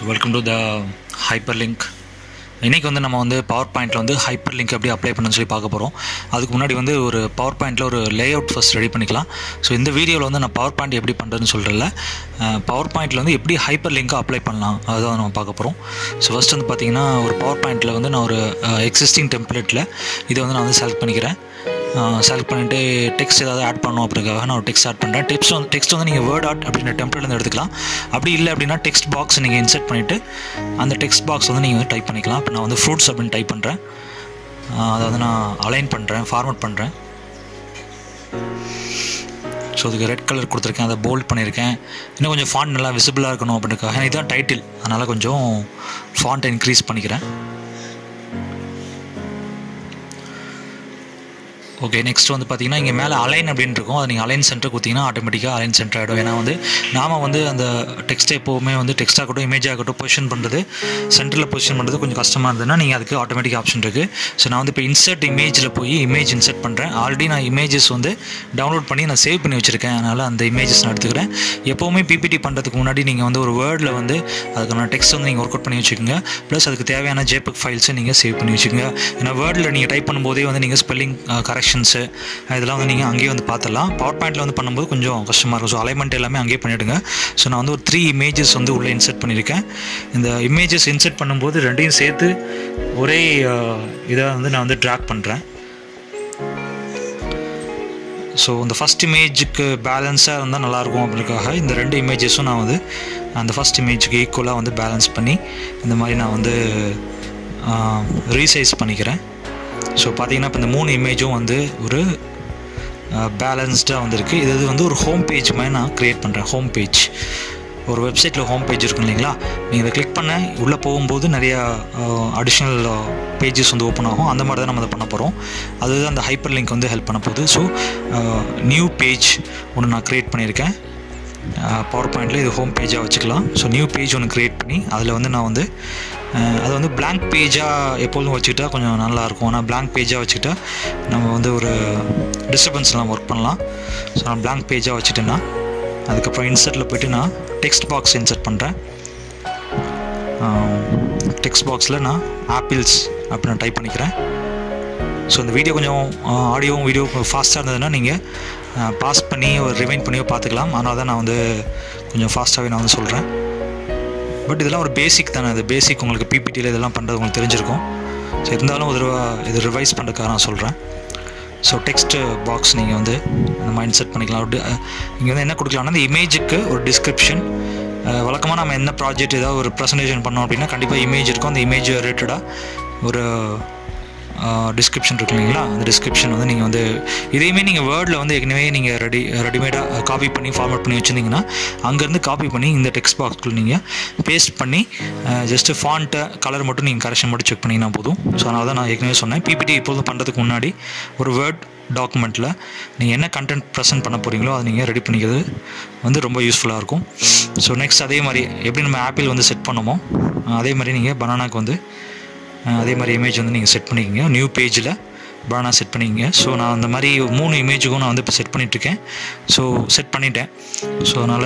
welcome to the hyperlink இன்றைக்கி வந்து நம்ம வந்து பவர் பாயிண்ட்டில் வந்து ஹைப்பர் லிங்க் எப்படி அப்ளை பண்ணணும்னு சொல்லி பார்க்க போகிறோம் அதுக்கு முன்னாடி வந்து ஒரு பவர் பாயிண்ட்டில் ஒரு லே அவுட் ஃபஸ்ட் ரெடி பண்ணிக்கலாம் ஸோ இந்த வீடியோவில் வந்து நான் பவர் பாயிண்ட் எப்படி பண்ணுறதுன்னு சொல்கிறல பவர் பாயிண்ட்டில் வந்து எப்படி ஹைப்பர் லிங்க்கை அப்ளை பண்ணலாம் அதுதான் நம்ம பார்க்க போகிறோம் ஸோ ஃபஸ்ட் வந்து பார்த்தீங்கன்னா ஒரு பவர் பாயிண்ட்டில் வந்து நான் ஒரு எக்ஸிஸ்டிங் டெம்ப்ளேட்டில் இதை வந்து நான் வந்து செலக்ட் பண்ணிக்கிறேன் செலக்ட் பண்ணிவிட்டு டெக்ஸ்ட் ஏதாவது ஆட் பண்ணணும் அப்படிங்கிறதுக்காக நான் ஒரு டெக்ஸ்ட் ஆட் பண்ணுறேன் டெக்ஸ்ட் வந்து டெக்ஸ்ட் வந்து நீங்கள் வேர்ட் ஆட் அப்படின்ற டெம்ப்ளேட்லேருந்து எடுத்துக்கலாம் அப்படி இல்லை அப்படின்னா டெக்ஸ்ட் பாக்ஸ் நீங்கள் இன்சர்ட் பண்ணிவிட்டு அந்த டெக்ஸ்ட் பாக்ஸ் வந்து நீங்கள் வந்து டைப் பண்ணிக்கலாம் இப்போ நான் வந்து ஃப்ரூட்ஸ் அப்படின்னு டைப் பண்ணுறேன் அதை வந்து நான் அலைன் பண்ணுறேன் ஃபார்மட் பண்ணுறேன் ஸோ அதுக்கு ரெட் கலர் கொடுத்துருக்கேன் அதை போல்ட் பண்ணியிருக்கேன் இன்னும் கொஞ்சம் ஃபாண்ட் நல்லா விசிபிளாக இருக்கணும் அப்படின்றக்காக இதுதான் டைட்டில் அதனால் கொஞ்சம் ஃபாண்ட்டை இன்க்ரீஸ் பண்ணிக்கிறேன் ஓகே நெக்ஸ்ட் வந்து பார்த்தீங்கன்னா இங்கே மேலே அலைன் அப்படின்னு இருக்கும் அதை நீங்கள் அலைன் சென்டர் கொடுத்தீங்கன்னா ஆட்டோமேட்டிக்காக அலைன் சென்டர் ஆகிடும் ஏன்னா வந்து நாம் வந்து அந்த டெக்ஸ்ட் எப்போவுமே வந்து டெக்ஸ்ட் ஆகட்டும் இமேஜ் ஆகட்டும் பொசிஷன் பண்ணுறது சென்டரில் பொசிஷன் பண்ணுறது கொஞ்சம் கஷ்டமாக இருந்ததுன்னா நீங்கள் அதுக்கு ஆட்டோமேட்டிக் ஆப்ஷன் இருக்குது ஸோ நான் வந்து இப்போ இன்சர்ட் இமேஜில் போய் இமேஜ் இன்சர்ட் பண்ணுறேன் ஆல்ரெடி நான் இமேஜஸ் வந்து டவுன்லோட் பண்ணி நான் சேவ் பண்ணி வச்சுருக்கேன் அதனால் அந்த இமேஜஸ் நான் எடுத்துக்கிறேன் எப்போவுமே பிபிடி பண்ணுறதுக்கு முன்னாடி நீங்கள் வந்து ஒரு வேர்டில் வந்து அதுக்கான டெக்ஸ்ட் வந்து நீங்கள் ஒர்க் அவுட் பண்ணி வச்சுக்கோங்க ப்ளஸ் அதுக்கு தேவையான ஜேபிக் ஃபைல்ஸை நீங்கள் சேவ் பண்ணி வச்சுக்கோங்க ஏன்னா வேர்டில் நீங்கள் டைப் பண்ணும்போதே வந்து நீங்கள் ஸ்பெல்லிங் கரெக்ஷன்ஸு இதெல்லாம் வந்து நீங்கள் அங்கேயே வந்து பார்த்துடலாம் பவர் பாயிண்ட்டில் வந்து பண்ணும்போது கொஞ்சம் கஷ்டமாக இருக்கும் ஸோ அலைன்மெண்ட் எல்லாமே அங்கேயே பண்ணிவிடுங்க ஸோ நான் வந்து ஒரு த்ரீ இமேஜஸ் வந்து உள்ளே இன்சர்ட் பண்ணியிருக்கேன் இந்த இமேஜஸ் இன்சர்ட் பண்ணும்போது ரெண்டையும் சேர்த்து ஒரே இதை வந்து நான் வந்து ட்ராக் பண்ணுறேன் ஸோ இந்த ஃபஸ்ட் இமேஜுக்கு பேலன்ஸாக இருந்தால் நல்லாயிருக்கும் அப்படின்றக்காக இந்த ரெண்டு இமேஜஸும் நான் வந்து அந்த ஃபஸ்ட் இமேஜுக்கு ஈக்குவலாக வந்து பேலன்ஸ் பண்ணி இந்த மாதிரி நான் வந்து ரீசைஸ் பண்ணிக்கிறேன் ஸோ பார்த்தீங்கன்னா இப்போ இந்த மூணு இமேஜும் வந்து ஒரு பேலன்ஸ்டாக வந்திருக்கு இது இது வந்து ஒரு ஹோம் பேஜ் மாதிரி நான் க்ரியேட் பண்ணுறேன் ஹோம் பேஜ் ஒரு வெப்சைட்டில் ஹோம் பேஜ் இருக்கும் இல்லைங்களா நீங்கள் இதை கிளிக் பண்ண உள்ளே போகும்போது நிறையா அடிஷ்னல் பேஜஸ் வந்து ஓப்பன் ஆகும் அந்த மாதிரி தான் நம்ம அதை பண்ண போகிறோம் அதுதான் அந்த ஹைப்பர் லிங்க் வந்து ஹெல்ப் பண்ண போகுது ஸோ நியூ பேஜ் ஒன்று நான் க்ரியேட் பண்ணியிருக்கேன் பவர் பாயிண்டில் இது ஹோம் பேஜாக வச்சுக்கலாம் ஸோ நியூ பேஜ் ஒன்று க்ரியேட் பண்ணி அதில் வந்து நான் வந்து அது வந்து பிளாங்க் பேஜாக எப்பொழுதும் வச்சுக்கிட்டா கொஞ்சம் நல்லாயிருக்கும் ஆனால் பிளாங்க் பேஜாக வச்சுக்கிட்டா நம்ம வந்து ஒரு டிஸ்டர்பன்ஸ்லாம் ஒர்க் பண்ணலாம் ஸோ நான் பிளாங்க் பேஜாக வச்சுட்டேன்னா அதுக்கப்புறம் இன்சர்ட்டில் போய்ட்டு நான் டெக்ஸ்ட் பாக்ஸ் இன்சர்ட் பண்ணுறேன் டெக்ஸ்ட் பாக்ஸில் நான் ஆப்பிள்ஸ் அப்படின்னு நான் டைப் பண்ணிக்கிறேன் ஸோ இந்த வீடியோ கொஞ்சம் ஆடியோவும் வீடியோ ஃபாஸ்ட்டாக இருந்ததுன்னா நீங்கள் பாஸ் பண்ணி ஒரு ரிமைண்ட் பண்ணியோ பார்த்துக்கலாம் அதனால தான் நான் வந்து கொஞ்சம் ஃபாஸ்ட்டாகவே நான் வந்து சொல்கிறேன் பட் இதெல்லாம் ஒரு பேசிக் தானே அது பேசிக் உங்களுக்கு பிபிடியில் இதெல்லாம் பண்ணுறது உங்களுக்கு தெரிஞ்சிருக்கும் ஸோ இருந்தாலும் ஒரு தடவை இது ரிவைஸ் பண்ணுறதுக்காக நான் சொல்கிறேன் ஸோ டெக்ஸ்ட் பாக்ஸ் நீங்கள் வந்து இந்த மைண்ட் செட் பண்ணிக்கலாம் இங்கே வந்து என்ன கொடுக்கலாம்னா இந்த இமேஜுக்கு ஒரு டிஸ்கிரிப்ஷன் வழக்கமாக நம்ம என்ன ப்ராஜெக்ட் ஏதாவது ஒரு ப்ரெசன்டேஷன் பண்ணோம் அப்படின்னா கண்டிப்பாக இமேஜ் இருக்கும் அந்த இமேஜ் ரிலேட்டடாக ஒரு டிஸ்கிரிப்ஷன் இருக்கு இல்லைங்களா அந்த டிஸ்கிரிப்ஷன் வந்து நீங்கள் வந்து இதையுமே நீங்கள் வேர்டில் வந்து ஏற்கனவே நீங்கள் ரெடி ரெடிமேடாக காப்பி பண்ணி ஃபார்மேட் பண்ணி வச்சுருந்தீங்கன்னா அங்கேருந்து காப்பி பண்ணி இந்த டெக்ஸ்ட் பாக்ஸ்க்குள்ள நீங்கள் பேஸ்ட் பண்ணி ஜஸ்ட்டு ஃபாண்ட்டை கலர் மட்டும் நீங்கள் கரெக்ஷன் மட்டும் செக் பண்ணிங்கன்னா போதும் ஸோ அதனால தான் நான் ஏற்கனவே சொன்னேன் பிபிடி இப்போதும் பண்ணுறதுக்கு முன்னாடி ஒரு வேர்ட் டாக்குமெண்ட்டில் நீங்கள் என்ன கண்டென்ட் ப்ரெசென்ட் பண்ண போகிறீங்களோ அதை நீங்கள் ரெடி பண்ணிக்கிறது வந்து ரொம்ப யூஸ்ஃபுல்லாக இருக்கும் ஸோ நெக்ஸ்ட் அதே மாதிரி எப்படி நம்ம ஆப்பிள் வந்து செட் பண்ணுமோ அதே மாதிரி நீங்கள் பனானாக்கு வந்து அதே மாதிரி இமேஜ் வந்து நீங்கள் செட் பண்ணிக்கோங்க நியூ பேஜில் பனானா செட் பண்ணிக்கங்க ஸோ நான் அந்த மாதிரி மூணு இமேஜுக்கும் நான் வந்து இப்போ செட் பண்ணிகிட்ருக்கேன் ஸோ செட் பண்ணிட்டேன் ஸோ அதனால்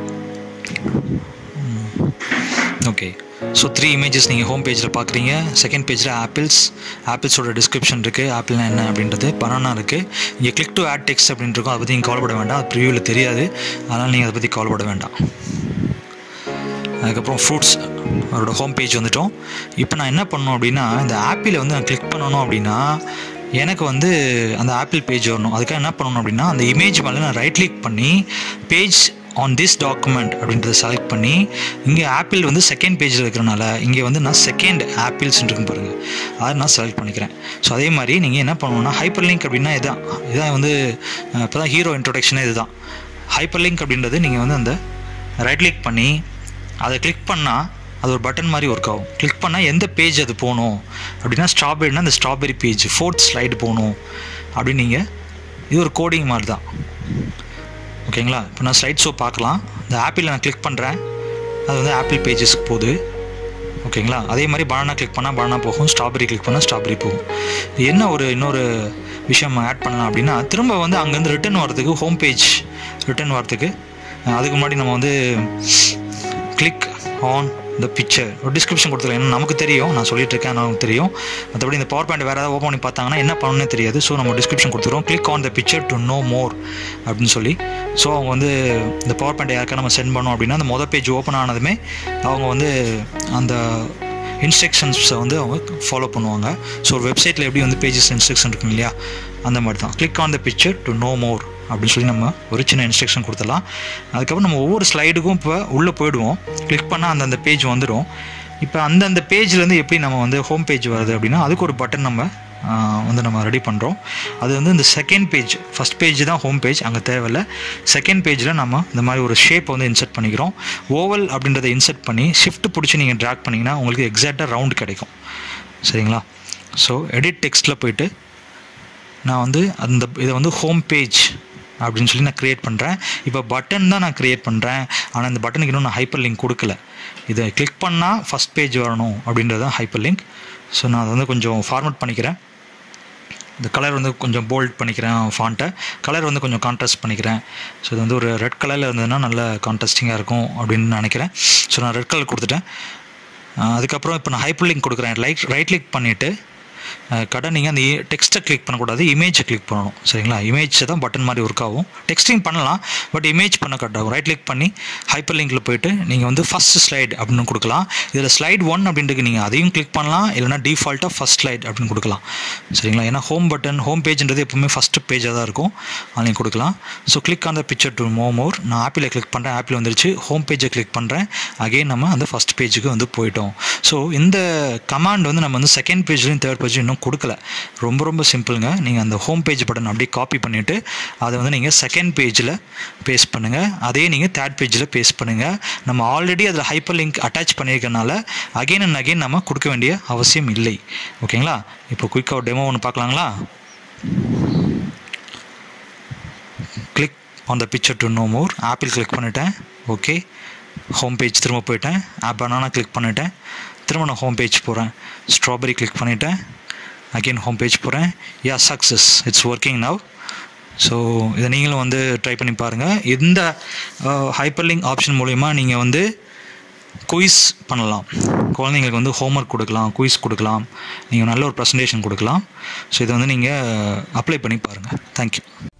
ஓகே ஸோ த்ரீ இமேஜஸ் நீங்கள் ஹோம் பேஜில் பார்க்குறீங்க செகண்ட் பேஜில் ஆப்பிள்ஸ் ஆப்பிள்ஸோட டிஸ்கிரிப்ஷன் இருக்குது ஆப்பிள்னா என்ன அப்படின்றது பனானா இருக்குது இங்கே கிளிக் டு ஆட் டெக்ஸ்ட் அப்படின்னு இருக்கும் அதை பற்றி நீங்கள் கவலைப்பட வேண்டாம் அது ப்ரிவியூவில் தெரியாது அதனால் நீங்கள் அதை பற்றி கவலைப்பட வேண்டாம் அதுக்கப்புறம் ஃப்ரூட்ஸ் அவரோட ஹோம் பேஜ் வந்துட்டோம் இப்போ நான் என்ன பண்ணணும் அப்படின்னா இந்த ஆப்பிளை வந்து நான் கிளிக் பண்ணணும் அப்படின்னா எனக்கு வந்து அந்த ஆப்பிள் பேஜ் வரணும் அதுக்காக என்ன பண்ணணும் அப்படின்னா அந்த இமேஜ் மேலே நான் ரைட் கிளிக் பண்ணி பேஜ் ஆன் திஸ் டாக்குமெண்ட் அப்படின்றத செலக்ட் பண்ணி இங்கே ஆப்பிள் வந்து செகண்ட் பேஜில் இருக்கிறனால இங்கே வந்து நான் செகண்ட் ஆப்பிள்ஸ் இருக்கும் பாருங்கள் அதை நான் செலக்ட் பண்ணிக்கிறேன் ஸோ அதே மாதிரி நீங்கள் என்ன பண்ணணும்னா ஹைப்பர் லிங்க் அப்படின்னா இதுதான் இதான் வந்து இப்போ தான் ஹீரோ இன்ட்ரொடக்ஷனே இதுதான் ஹைப்பர் லிங்க் அப்படின்றது நீங்கள் வந்து அந்த ரைட் கிளிக் பண்ணி அதை கிளிக் பண்ணால் அது ஒரு பட்டன் மாதிரி ஒர்க் ஆகும் கிளிக் பண்ணால் எந்த பேஜ் அது போகணும் அப்படின்னா ஸ்ட்ராபெரினா அந்த ஸ்ட்ராபெரி பேஜ் ஃபோர்த் ஸ்லைடு போகணும் அப்படின்னு நீங்கள் இது ஒரு கோடிங் மாதிரி தான் ஓகேங்களா இப்போ நான் ஸ்லைட் ஷோ பார்க்கலாம் இந்த ஆப்பிள் நான் கிளிக் பண்ணுறேன் அது வந்து ஆப்பிள் பேஜஸ்க்கு போகுது ஓகேங்களா அதே மாதிரி பனானா கிளிக் பண்ணால் பனானா போகும் ஸ்ட்ராபெரி கிளிக் பண்ணால் ஸ்ட்ராபெரி போகும் என்ன ஒரு இன்னொரு விஷயம் ஆட் பண்ணலாம் அப்படின்னா திரும்ப வந்து அங்கேருந்து ரிட்டன் வரதுக்கு ஹோம் பேஜ் ரிட்டன் வரதுக்கு அதுக்கு முன்னாடி நம்ம வந்து கிளிக் ஆன் இந்த பிக்சர் ஒரு டிஸ்கிரிப்ஷன் கொடுத்துருக்கேன் ஏன்னா நமக்கு தெரியும் நான் சொல்லிட்டு இருக்கேன் நமக்கு தெரியும் மற்றபடி இந்த பவர் பாயிண்ட் வேறு ஏதாவது ஓப்பன் பண்ணி பார்த்தாங்கன்னா என்ன பண்ணணும்னு தெரியாது ஸோ நம்ம டிஸ்கிரிப்ஷன் கொடுத்துருவோம் click on the picture to know more அப்படின்னு சொல்லி ஸோ அவங்க வந்து இந்த பவர் பாயிண்ட் யாருக்கா நம்ம சென்ட் பண்ணோம் அப்படின்னா அந்த மொதல் பேஜ் ஓப்பன் ஆனதுமே அவங்க வந்து அந்த இன்ஸ்ட்ரக்ஷன்ஸை வந்து அவங்க ஃபாலோ பண்ணுவாங்க ஸோ ஒரு வெப்சைட்டில் எப்படி வந்து பேஜஸ் இன்ஸ்ட்ரக்ஷன் இருக்குங்க இல்லையா அந்த மாதிரி தான் click on the picture to know more அப்படின்னு சொல்லி நம்ம ஒரு சின்ன இன்ஸ்ட்ரக்ஷன் கொடுத்துடலாம் அதுக்கப்புறம் நம்ம ஒவ்வொரு ஸ்லைடுக்கும் இப்போ உள்ளே போயிடுவோம் கிளிக் பண்ணால் அந்தந்த பேஜ் வந்துடும் இப்போ அந்தந்த பேஜ்லேருந்து எப்படி நம்ம வந்து ஹோம் பேஜ் வருது அப்படின்னா அதுக்கு ஒரு பட்டன் நம்ம ஆஹ், வந்து நம்ம ரெடி பண்ணுறோம் அது வந்து இந்த செகண்ட் பேஜ் ஃபஸ்ட் பேஜ் தான் ஹோம் பேஜ் அங்கே தேவையில்ல செகண்ட் பேஜில் நம்ம இந்த மாதிரி ஒரு ஷேப் வந்து இன்சர்ட் பண்ணிக்கிறோம் ஓவல் அப்படின்றத இன்சர்ட் பண்ணி ஷிஃப்ட் பிடிச்சி நீங்கள் ட்ராக் பண்ணிங்கன்னா உங்களுக்கு எக்ஸாக்டாக ரவுண்ட் கிடைக்கும் சரிங்களா ஸோ எடிட் டெக்ஸ்ட்டில் போயிட்டு நான் வந்து அந்த இதை வந்து ஹோம் பேஜ் அப்படின்னு சொல்லி நான் க்ரியேட் பண்ணுறேன் இப்போ பட்டன் தான் நான் க்ரியேட் பண்ணுறேன் ஆனால் இந்த பட்டனுக்கு இன்னும் நான் ஹைப்பர் லிங்க் கொடுக்கல இதை கிளிக் பண்ணால் ஃபஸ்ட் பேஜ் வரணும் அப்படின்றது தான் ஹைப்பர் லிங்க் ஸோ நான் அதை வந்து கொஞ்சம் ஃபார்மட் பண்ணிக்கிறேன் இந்த கலர் வந்து கொஞ்சம் போல்ட் பண்ணிக்கிறேன் ஃபாண்ட்டை கலர் வந்து கொஞ்சம் கான்ட்ராஸ்ட் பண்ணிக்கிறேன் ஸோ இது வந்து ஒரு ரெட் கலரில் இருந்ததுன்னா நல்ல கான்ட்ராஸ்டிங்காக இருக்கும் அப்படின்னு நினைக்கிறேன் ஸோ நான் ரெட் கலர் கொடுத்துட்டேன் அஹ் அதுக்கப்புறம் இப்போ நான் ஹைப்பர் லிங்க் கொடுக்குறேன் லைக் ரைட் கிளிக் பண்ணிவிட்டு கடை நீங்கள் அந்த டெக்ஸ்ட்டை கிளிக் பண்ணக்கூடாது இமேஜை கிளிக் பண்ணணும் சரிங்களா இமேஜ் தான் பட்டன் மாதிரி ஒர்க் ஆகும் டெக்ஸ்டிங் பண்ணலாம் பட் இமேஜ் பண்ண கட் ஆகும் ரைட் கிளிக் பண்ணி ஹைப்பர் லிங்கில் போயிட்டு நீங்கள் வந்து ஃபஸ்ட் ஸ்லைட் அப்படின்னு கொடுக்கலாம் இதில் ஸ்லைட் ஒன் அப்படின்றது நீங்கள் அதையும் கிளிக் பண்ணலாம் இல்லைனா டிஃபால்ட்டாக ஃபஸ்ட் ஸ்லைட் அப்படின்னு கொடுக்கலாம் சரிங்களா ஏன்னா ஹோம் பட்டன் ஹோம் பேஜ்ன்றது எப்பவுமே ஃபஸ்ட்டு பேஜாக தான் இருக்கும் அதை நீங்கள் கொடுக்கலாம் so click on the picture to mo more நான் ஆப்பில் கிளிக் பண்ணுறேன் ஆப்பில் வந்துருச்சு ஹோம் பேஜை கிளிக் பண்ணுறேன் அகைன் நம்ம அந்த ஃபஸ்ட் பேஜுக்கு வந்து போயிட்டோம் ஸோ இந்த கமாண்ட் வந்து நம்ம வந்து செகண்ட் பேஜ்லையும் தேர்ட் பேஜும் இன்னும் கொடுக்கல ரொம்ப ரொம்ப சிம்பிளுங்க நீங்கள் அந்த ஹோம் பேஜ் பட்டன் அப்படியே காப்பி பண்ணிவிட்டு அதை வந்து நீங்கள் செகண்ட் பேஜில் பேஸ்ட் பண்ணுங்கள் அதே நீங்கள் தேர்ட் பேஜில் பேஸ்ட் பண்ணுங்கள் நம்ம ஆல்ரெடி அதில் ஹைப்பர் லிங்க் அட்டாச் பண்ணியிருக்கனால அகைன் அண்ட் அகைன் நம்ம கொடுக்க வேண்டிய அவசியம் இல்லை ஓகேங்களா இப்போ குயிக்காக ஒரு டெமோ ஒன்று பார்க்கலாங்களா click on the picture to know more apple click பண்ணிட்டேன் ஓகே ஹோம் பேஜ் திரும்ப போயிட்டேன் ஆப் பனானா கிளிக் பண்ணிட்டேன் திரும்ப நான் ஹோம் பேஜ் போகிறேன் ஸ்ட்ராபெரி கிளிக் பண்ணிட்டேன் அகெயின் ஹோம் பேஜ் போகிறேன் yeah success it's working now so இதை நீங்களும் வந்து ட்ரை பண்ணி பாருங்கள் இந்த ஹைப்பர்லிங்க் ஆப்ஷன் மூலிமா நீங்கள் வந்து குயிஸ் பண்ணலாம் குழந்தைங்களுக்கு வந்து ஹோம்ஒர்க் கொடுக்கலாம் குயிஸ் கொடுக்கலாம் நீங்கள் நல்ல ஒரு ப்ரெசன்டேஷன் கொடுக்கலாம் ஸோ இதை வந்து நீங்கள் அப்ளை பண்ணி பாருங்கள் தேங்க்யூ